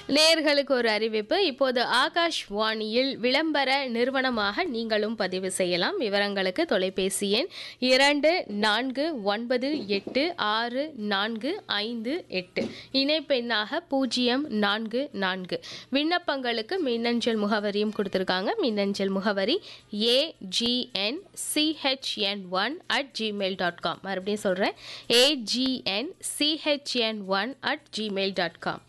நேர்களுக்கு ஒரு அறிவிப்பு இப்போது ஆகாஷ்வாணியில் விளம்பர நிறுவனமாக நீங்களும் பதிவு செய்யலாம் விவரங்களுக்கு தொலைபேசி எண் இரண்டு நான்கு ஒன்பது எட்டு ஆறு நான்கு ஐந்து எட்டு இணைப்பெண்ணாக பூஜ்ஜியம் நான்கு நான்கு விண்ணப்பங்களுக்கு மின்னஞ்சல் முகவரியும் கொடுத்துருக்காங்க மின்னஞ்சல் முகவரி AGN CHN one at Gmail dot com மறுபடியும் சொல்கிறேன் AGN CHN one at Gmail dot com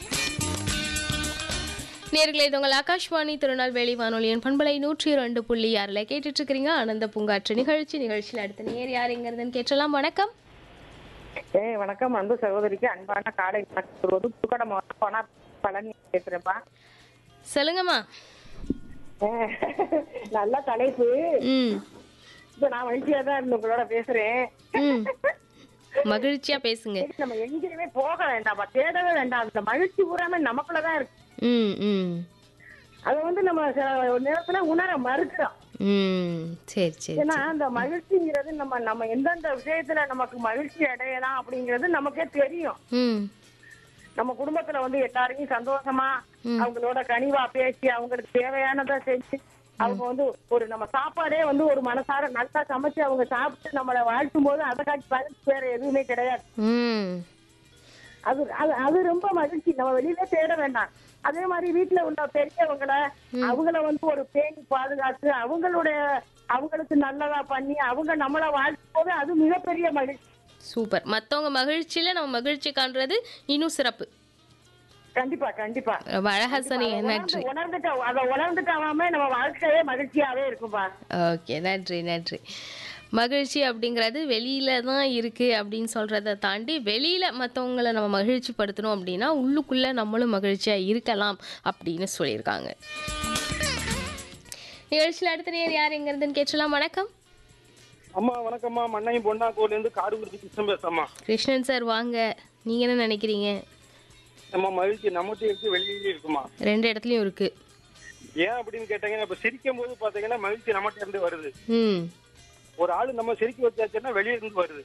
நேர்களே இது உங்கள் ஆகாஷ்வாணி திருநெல்வேலி வானொலியின் பண்பலை நூற்றி ரெண்டு புள்ளி ஆறில் கேட்டுட்டு இருக்கிறீங்க ஆனந்த பூங்காற்று நிகழ்ச்சி நிகழ்ச்சியில் அடுத்த நேர் யாருங்கிறதுன்னு கேட்டலாம் வணக்கம் ஏய் வணக்கம் அன்பு சகோதரிக்கு அன்பான காலை வணக்கம் சொல்வது புதுக்கடை மாவட்டம் பணா பழனி பேசுறேன்ப்பா சொல்லுங்கம்மா ஏய், நல்ல தலைப்பு ம் இப்ப நான் மகிழ்ச்சியா தான் இருந்து உங்களோட பேசுறேன் ம் மகிழ்ச்சியா பேசுங்க சரி, நம்ம எங்கேயுமே போக வேண்டாம்ப்பா தேடவே வேண்டாம் அந்த மகிழ்ச்சி பூராமே நமக்குள்ளதான் இருக்கு ம் ம் அதை வந்து நம்ம சில நேரத்துல உணர மறுக்கிறோம் ம் சரி சரி ஏன்னா அந்த மகிழ்ச்சிங்கிறது நம்ம நம்ம எந்தெந்த விஷயத்துல நமக்கு மகிழ்ச்சி அடையலாம் அப்படிங்கிறது நமக்கே தெரியும் ம் நம்ம குடும்பத்துல வந்து எல்லாரையும் சந்தோஷமா அவங்களோட கனிவா பேசி அவங்களுக்கு தேவையானதை செஞ்சு அவங்க வந்து ஒரு நம்ம சாப்பாடே வந்து ஒரு மனசார நல்லா சமைச்சு அவங்க சாப்பிட்டு நம்மளை வாழ்த்தும் போது அதை காட்டி மகிழ்ச்சி வேற எதுவுமே கிடையாது ம் அது அது அது ரொம்ப மகிழ்ச்சி நம்ம வெளியில தேட வேண்டாம் அதே மாதிரி வீட்டுல உள்ள பெரியவங்களை அவங்கள வந்து ஒரு பேணி பாதுகாத்து அவங்களுடைய அவங்களுக்கு நல்லதா பண்ணி அவங்க நம்மளை வாழ்த்தும் போது அது மிகப்பெரிய மகிழ்ச்சி சூப்பர் மற்றவங்க மகிழ்ச்சியில் நம்ம மகிழ்ச்சி காண்றது இன்னும் சிறப்பு கண்டிப்பா கண்டிப்பா ரொம்ப அழகா சொன்னீங்க நன்றி உணர்ந்து- உணர்ந்துட்டு அதை உணர்ந்துட்டாவே நம்ம வாழ்க்கையே மகிழ்ச்சியாவே இருக்கும்பா ஓகே நன்றி நன்றி மகிழ்ச்சி அப்படிங்கிறது வெளியில தான் இருக்கு அப்படின்னு சொல்றதை தாண்டி வெளியில மற்றவங்களை நம்ம மகிழ்ச்சி படுத்தணும் அப்படின்னா உள்ளுக்குள்ள நம்மளும் மகிழ்ச்சியா இருக்கலாம் அப்படின்னு சொல்லியிருக்காங்க நிகழ்ச்சியில் அடுத்த நேர் யார் எங்கிறதுன்னு கேட்டலாம் வணக்கம் அம்மா வணக்கம்மா மண்ணையும் பொன்னாக்கோல இருந்து காடுகுறிச்சி கிருஷ்ணன் பேசுறம்மா கிருஷ்ணன் சார் வாங்க நீங்க என்ன நினைக்கிறீங்க நம்ம மகிழ்ச்சி நம்மகிட்ட இருக்கு வெளியில இருக்குமா ரெண்டு இடத்துலயும் இருக்கு ஏன் அப்படின்னு கேட்டீங்கன்னா இப்ப சிரிக்கும் போது பாத்தீங்கன்னா மகிழ்ச்சி நம்மகிட்ட இருந்து வருது ம் ஒரு ஆளு நம்ம சிரிக்க வச்சாச்சுன்னா வெளிய இருந்து வருது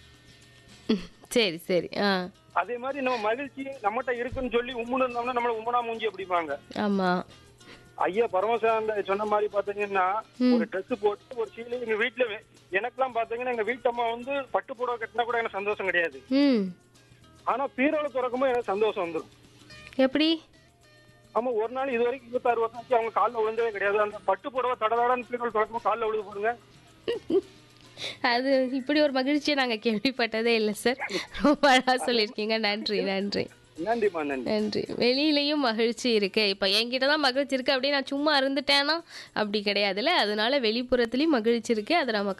சரி சரி ஆ அதே மாதிரி நம்ம மகிழ்ச்சி நம்மகிட்ட இருக்குன்னு சொல்லி உம்முன்னு இருந்தோம்னா நம்மள உம்மனா மூஞ்சி அப்படிம்பாங்க ஆமா ஐயா பரமசாந்த சொன்ன மாதிரி பாத்தீங்கன்னா ஒரு Dress போட்டு ஒரு சீலை எங்க வீட்டுல வே- எனக்கெல்லாம் பாத்தீங்கன்னா எங்க வீட்டம்மா வந்து பட்டு புடவை கட்டினா கூட எனக்கு சந்தோஷம் கிடையாது ம் ஆனா பீரோல திறக்கும்போது எனக்கு சந்தோஷம் வந்துடும் எப்படி ஆமா ஒரு நாள் இது வரைக்கும் இருபத்தாறு வருஷம் ஆச்சு அவங்க காலில் விழுந்ததே கிடையாது அந்த பட்டு புடவை தடதடன்னு பீரோல் திறக்கும்போது காலில் விழுது போடுங்க அது இப்படி ஒரு மகிழ்ச்சியை நாங்கள் கேள்விப்பட்டதே இல்லை சார் ரொம்ப அழகாக சொல்லியிருக்கீங்க நன்றி நன்றி நன்றிம்மா நன்றி நன்றி வெளியிலையும் மகிழ்ச்சி இருக்கு இப்போ என்கிட்ட தான் மகிழ்ச்சி இருக்கு அப்படியே நான் சும்மா இருந்துட்டேன்னா அப்படி கிடையாதுல்ல அதனால வெளிப்புறத்துலேயும் மகிழ்ச்சி இருக்கு அதை நம்ம